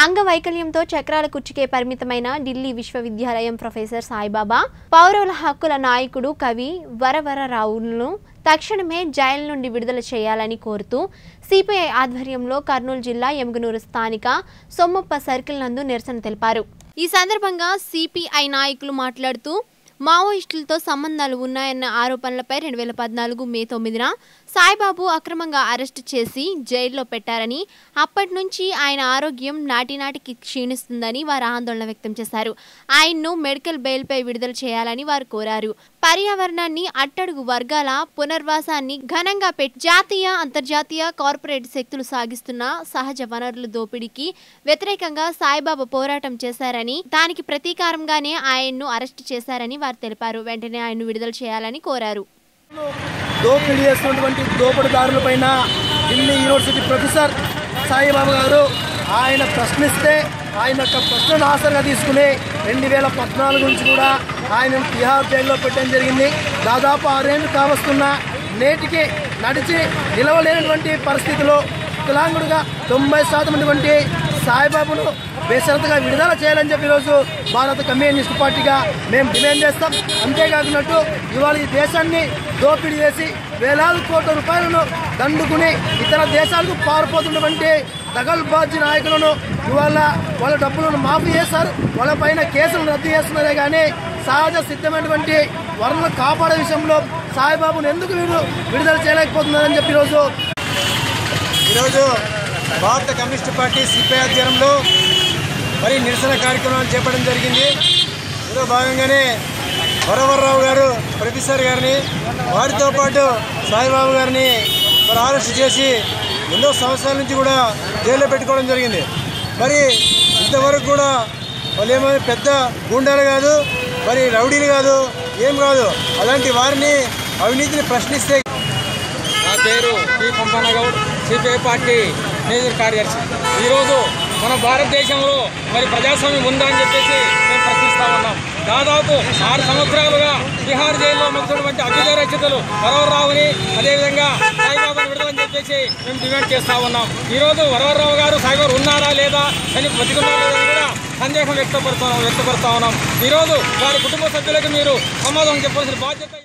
అంగవైకల్యంతో చక్రాల కుర్చీకే పరిమితమైన ఢిల్లీ విశ్వవిద్యాలయం ప్రొఫెసర్ సాయిబాబా పౌరుల హక్కుల నాయకుడు కవి వరవరరావులను తక్షణమే జైలు నుండి విడుదల చేయాలని కోరుతూ సిపిఐ ఆధ్వర్యంలో కర్నూలు జిల్లా ఎముగనూరు స్థానిక సొమ్మప్ప సర్కిల్ నందు నిరసన తెలిపారు ఈ సందర్భంగా సిపిఐ నాయకులు మాట్లాడుతూ మావోయిస్టులతో సంబంధాలు ఉన్నాయన్న ఆరోపణలపై రెండు వేల పద్నాలుగు మే తొమ్మిదిన సాయిబాబు అక్రమంగా అరెస్టు చేసి జైల్లో పెట్టారని అప్పటి నుంచి ఆయన ఆరోగ్యం నాటినాటికి క్షీణిస్తుందని వారు ఆందోళన వ్యక్తం చేశారు ఆయన్ను మెడికల్ బెయిల్పై విడుదల చేయాలని వారు కోరారు పర్యావరణాన్ని అట్టడుగు వర్గాల పునర్వాసాన్ని ఘనంగా పెట్టి జాతీయ అంతర్జాతీయ కార్పొరేట్ శక్తులు సాగిస్తున్న సహజ వనరుల దోపిడీకి వ్యతిరేకంగా సాయిబాబా పోరాటం చేశారని దానికి ప్రతీకారంగానే ఆయన్ను అరెస్టు చేశారని వారు తెలిపారు వెంటనే ఆయన్ను విడుదల చేయాలని కోరారు దోపిడీ చేస్తున్నటువంటి దోపిడీదారులపైన ఢిల్లీ యూనివర్సిటీ ప్రొఫెసర్ సాయిబాబా గారు ఆయన ప్రశ్నిస్తే ఆయన యొక్క ప్రశ్నను ఆసరగా తీసుకుని రెండు వేల పద్నాలుగు నుంచి కూడా ఆయన తిహార్ జైల్లో పెట్టడం జరిగింది దాదాపు ఆరేళ్ళు కావస్తున్న నేటికి నడిచి నిలవలేనటువంటి పరిస్థితిలో వికలాంగుడుగా తొంభై శాతం అటువంటి సాయిబాబును బేషరతుగా విడుదల చేయాలని చెప్పి ఈరోజు భారత కమ్యూనిస్ట్ పార్టీగా మేము డిమాండ్ చేస్తాం అంతేకాకున్నట్టు ఇవాళ ఈ దేశాన్ని దోపిడీ చేసి వేలాది కోట్ల రూపాయలను దండుకుని ఇతర దేశాలకు పారిపోతున్నటువంటి దగల్బాజీ నాయకులను ఇవాళ వాళ్ళ డబ్బులను మాఫీ చేశారు వాళ్ళ పైన కేసులు రద్దు చేస్తున్నారే కానీ సహజ సిద్ధమైనటువంటి వరలను కాపాడే విషయంలో సాయిబాబును ఎందుకు వీరు విడుదల చేయలేకపోతున్నారని చెప్పి ఈరోజు ఈరోజు భారత కమ్యూనిస్ట్ పార్టీ సిపిఐ ఆధ్వర్యంలో మరి నిరసన కార్యక్రమాలు చేపట్టడం జరిగింది ఇందులో భాగంగానే వరవరరావు గారు ప్రొఫెసర్ గారిని వారితో పాటు సాయిబాబు గారిని మరి అరెస్ట్ చేసి ఎన్నో సంవత్సరాల నుంచి కూడా జైల్లో పెట్టుకోవడం జరిగింది మరి ఇంతవరకు కూడా వాళ్ళు ఏమో పెద్ద గుండాలు కాదు మరి రౌడీలు కాదు ఏం కాదు అలాంటి వారిని అవినీతిని ప్రశ్నిస్తే నా పేరు P Pampanna Goud CPI party major కార్యదర్శి ఈరోజు మన భారతదేశంలో మరి ప్రజాస్వామ్యం ఉందా అని చెప్పేసి మేము ప్రశ్నిస్తా ఉన్నాం దాదాపు ఆరు సంవత్సరాలుగా బీహార్ జైల్లో మొత్తున్నటువంటి అభ్యుదయ రచయితలు వరవరరావుని అదేవిధంగా సాయిబాబాను విడుదలని చెప్పేసి మేము డిమాండ్ చేస్తా ఉన్నాం ఈరోజు వరవరరావు గారు సాయిబాబు ఉన్నారా లేదా అని బతికున్నారా లేదా అని కూడా సందేహం వ్యక్తపడుతున్నాం వ్యక్తపరుస్తా ఉన్నాం ఈరోజు వారి కుటుంబ సభ్యులకు మీరు సమాధానం చెప్పాల్సిన బాధ్యత